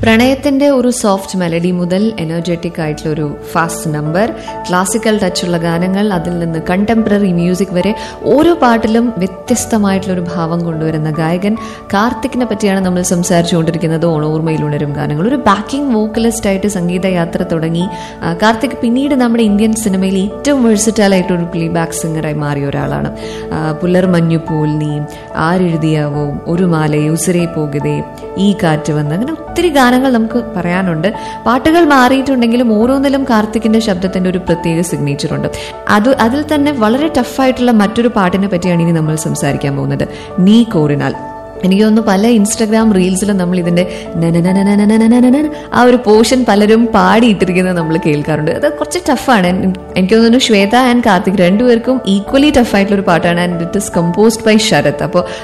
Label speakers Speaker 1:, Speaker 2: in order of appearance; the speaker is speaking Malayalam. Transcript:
Speaker 1: പ്രണയത്തിന്റെ ഒരു സോഫ്റ്റ് മെലഡി മുതൽ എനർജറ്റിക് ആയിട്ടുള്ള ഒരു ഫാസ്റ്റ് നമ്പർ ക്ലാസിക്കൽ ടച്ചുള്ള ഗാനങ്ങൾ അതിൽ നിന്ന് കണ്ടംപററി മ്യൂസിക് വരെ ഓരോ പാട്ടിലും വ്യത്യസ്തമായിട്ടുള്ള ഒരു ഭാവം കൊണ്ടുവരുന്ന ഗായകൻ കാർത്തിക്കിനെ പറ്റിയാണ് നമ്മൾ സംസാരിച്ചുകൊണ്ടിരിക്കുന്നത് ഓണോർമ്മയിലുണരും ഗാനങ്ങൾ ഒരു ബാക്കിംഗ് വോക്കലിസ്റ്റ് ആയിട്ട് സംഗീതയാത്ര തുടങ്ങി ആ, കാർത്തിക് പിന്നീട് നമ്മുടെ ഇന്ത്യൻ സിനിമയിൽ ഏറ്റവും വെഴ്സറ്റൈൽ ആയിട്ട് ഒരു പ്ലേ ബാക്ക് സിംഗറായി മാറിയ ഒരാളാണ് ആ, പുലർ മഞ്ഞു പോൽ നീ ആരെഴുതിയാവോ ഒരു മാല ഉസിരെ പോകുതേ ഈ കാറ്റ് വന്ന് അങ്ങനെ ഒത്തിരി ഗാനങ്ങൾ നമുക്ക് പറയാനുണ്ട് പാട്ടുകൾ മാറിയിട്ടുണ്ടെങ്കിലും ഓരോന്നിലും കാർത്തിക്കിന്റെ ശബ്ദത്തിന്റെ ഒരു പ്രത്യേക സിഗ്നേച്ചർ ഉണ്ട് അത് അതിൽ തന്നെ വളരെ ടഫായിട്ടുള്ള മറ്റൊരു പാട്ടിനെ പറ്റിയാണ് ഇനി നമ്മൾ സംസാരിക്കാൻ പോകുന്നത് നീ കോറിനാൽ എനിക്ക് തോന്നുന്നു പല ഇൻസ്റ്റഗ്രാം റീൽസിലും നമ്മൾ ഇതിന്റെ നനനനനനനനനനന ആ ഒരു പോർഷൻ പലരും പാടിയിട്ടിരിക്കുന്നത് നമ്മൾ കേൾക്കാറുണ്ട് അത് കുറച്ച് ടഫാണ് എനിക്ക് തോന്നുന്നു ശ്വേത ആൻഡ് കാർത്തിക് രണ്ടുപേർക്കും ഈക്വലി ടഫായിട്ടുള്ള ഒരു പാട്ടാണ് and it is composed by Sharath അപ്പോൾ